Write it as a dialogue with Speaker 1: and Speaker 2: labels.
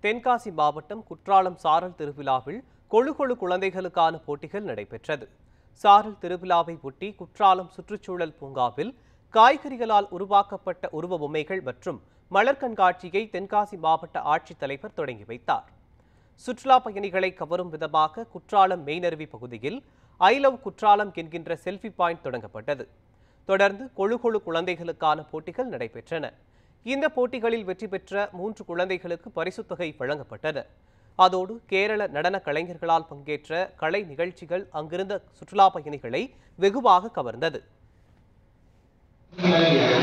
Speaker 1: தென்காசி மாவட்டம் குற்றாலம் சாரல் திருவிழாவில் கொழு கொழு குழந்தைகளுக்கான போட்டிகள் நடைபெற்றது சாரல் திருவிழாவை ஒட்டி குற்றாலம் சுற்றுச்சூழல் பூங்காவில் காய்கறிகளால் உருவாக்கப்பட்ட உருவ பொம்மைகள் மற்றும் மலர் கண்காட்சியை தென்காசி மாவட்ட ஆட்சித்தலைவர் தொடங்கி வைத்தார் சுற்றுலா பயணிகளை கவரும் விதமாக குற்றாலம் மெய்னருவி பகுதியில் ஐ லவ் குற்றாலம் என்கின்ற செல்ஃபி பாயிண்ட் தொடங்கப்பட்டது தொடர்ந்து கொழு கொழு குழந்தைகளுக்கான போட்டிகள் நடைபெற்றன இந்த போட்டிகளில் வெற்றி பெற்ற மூன்று குழந்தைகளுக்கு பரிசுத் தொகை வழங்கப்பட்டது அதோடு கேரள நடன கலைஞர்களால் பங்கேற்ற கலை நிகழ்ச்சிகள் அங்கிருந்த சுற்றுலா பயணிகளை வெகுவாக கவர்ந்தது
Speaker 2: Gracias.